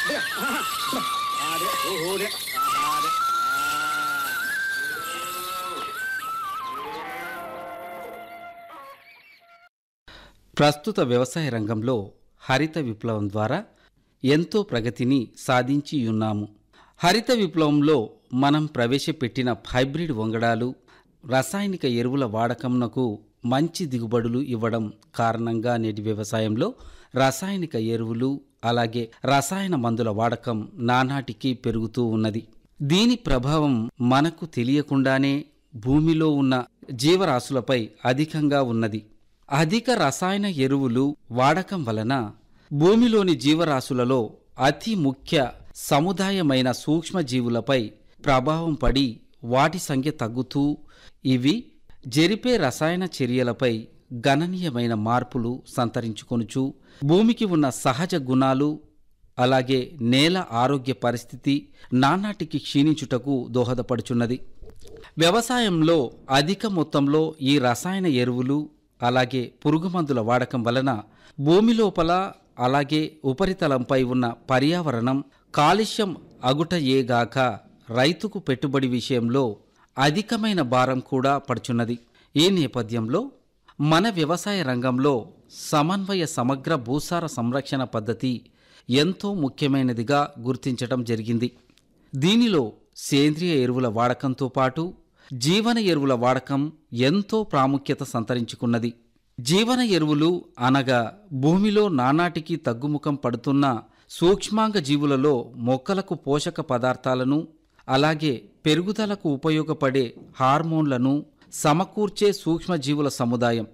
ప్రస్తుత వ్యవసాయ రంగంలో హరిత విప్లవం ద్వారా ఎంతో ప్రగతిని సాధించి ఉన్నాము హరిత విప్లవంలో మనం ప్రవేశపెట్టిన హైబ్రిడ్ వంగడాలు రసాయనిక ఎరువుల వాడకంనకు మంచి దిగుబడులు ఇవ్వడం కారణంగా నేటి వ్యవసాయంలో రసాయనిక ఎరువులు అలాగే రసాయన మందుల వాడకం నానాటికి పెరుగుతూ ఉన్నది దీని ప్రభావం మనకు తెలియకుండానే భూమిలో ఉన్న జీవరాశులపై అధికంగా ఉన్నది అధిక రసాయన ఎరువులు వాడకం వలన భూమిలోని జీవరాశులలో అతి ముఖ్య సముదాయమైన సూక్ష్మజీవులపై ప్రభావం పడి వాటి సంఖ్య తగ్గుతూ ఇవి జరిపే రసాయన చర్యలపై గణనీయమైన మార్పులు సంతరించుకొనుచు భూమికి ఉన్న సహజ గుణాలు అలాగే నేల ఆరోగ్య పరిస్థితి నానాటికి క్షీణించుటకు దోహదపడుచున్నది వ్యవసాయంలో అధిక మొత్తంలో ఈ రసాయన ఎరువులు అలాగే పురుగుమందుల వాడకం వలన భూమి లోపల అలాగే ఉపరితలంపై ఉన్న పర్యావరణం కాలుష్యం అగుటయేగాక రైతుకు పెట్టుబడి విషయంలో అధికమైన భారం కూడా పడుచున్నది ఈ నేపథ్యంలో మన వ్యవసాయ రంగంలో సమన్వయ సమగ్ర భూసార సంరక్షణ పద్ధతి ఎంతో ముఖ్యమైనదిగా గుర్తించడం జరిగింది దీనిలో సేంద్రియ ఎరువుల వాడకంతో పాటు జీవన ఎరువుల వాడకం ఎంతో ప్రాముఖ్యత సంతరించుకున్నది జీవన ఎరువులు అనగా భూమిలో నానాటికి తగ్గుముఖం పడుతున్న సూక్ష్మాంగ జీవులలో మొక్కలకు పోషక పదార్థాలను అలాగే పెరుగుదలకు ఉపయోగపడే హార్మోన్లను సమకూర్చే సూక్ష్మజీవుల సముదాయం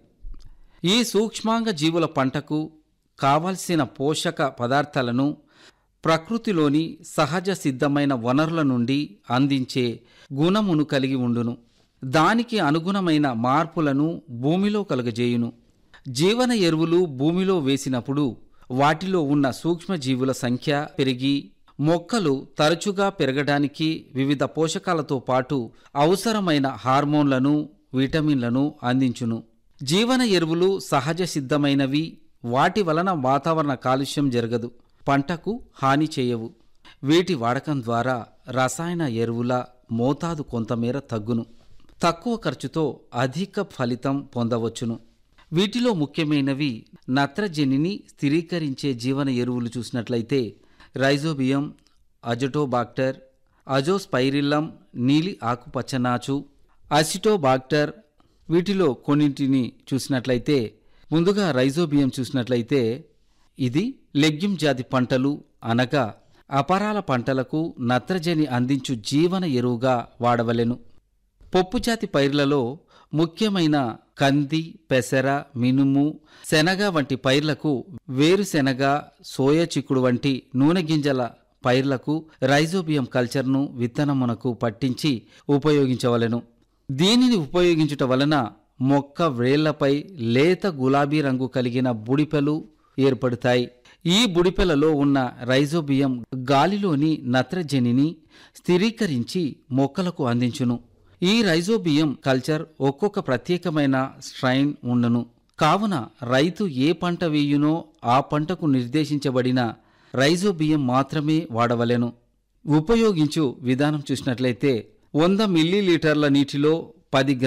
ఈ సూక్ష్మాంగ జీవుల పంటకు కావలసిన పోషక పదార్థాలను ప్రకృతిలోని సహజ సిద్ధమైన వనరుల నుండి అందించే గుణమును కలిగి ఉండును దానికి అనుగుణమైన మార్పులను భూమిలో కలుగజేయును జీవన ఎరువులు భూమిలో వేసినప్పుడు వాటిలో ఉన్న సూక్ష్మజీవుల సంఖ్య పెరిగి మొక్కలు తరచుగా పెరగడానికి వివిధ పోషకాలతో పాటు అవసరమైన హార్మోన్లను విటమిన్లను అందించును జీవన ఎరువులు సహజ సిద్ధమైనవి వాటి వలన వాతావరణ కాలుష్యం జరగదు పంటకు హాని చేయవు వీటి వాడకం ద్వారా రసాయన ఎరువుల మోతాదు కొంతమేర తగ్గును తక్కువ ఖర్చుతో అధిక ఫలితం పొందవచ్చును వీటిలో ముఖ్యమైనవి నత్రజనిని స్థిరీకరించే జీవన ఎరువులు చూసినట్లయితే రైజోబియం అజటోబాక్టర్ అజోస్పైరిల్లం నీలి ఆకుపచ్చనాచు అసిటోబాక్టర్ వీటిలో కొన్నింటిని చూసినట్లయితే ముందుగా రైజోబియం చూసినట్లయితే ఇది లెగ్యూమ్ జాతి పంటలు అనగా అపరాల పంటలకు నత్రజని అందించు జీవన ఎరువుగా వాడవలెను పప్పు జాతి పైర్లలో ముఖ్యమైన కంది పెసర మినుము శనగ వంటి పైర్లకు వేరుశెనగ సోయా చిక్కుడు వంటి నూనె గింజల పైర్లకు రైజోబియం కల్చర్ను విత్తనమునకు పట్టించి ఉపయోగించవలెను దీనిని ఉపయోగించుట వలన మొక్క వ్రేళ్లపై లేత గులాబీ రంగు కలిగిన బుడిపెలు ఏర్పడతాయి ఈ బుడిపెలలో ఉన్న రైజోబియం గాలిలోని నత్రజనిని స్థిరీకరించి మొక్కలకు అందించును ఈ రైజోబియం కల్చర్ ఒక్కొక్క ప్రత్యేకమైన స్ట్రైన్ ఉండును కావున రైతు ఏ పంట వేయునో ఆ పంటకు నిర్దేశించబడిన రైజోబియం మాత్రమే వాడవలెను ఉపయోగించు విధానం చూసినట్లయితే వంద మిల్లీలీటర్ల నీటిలో పది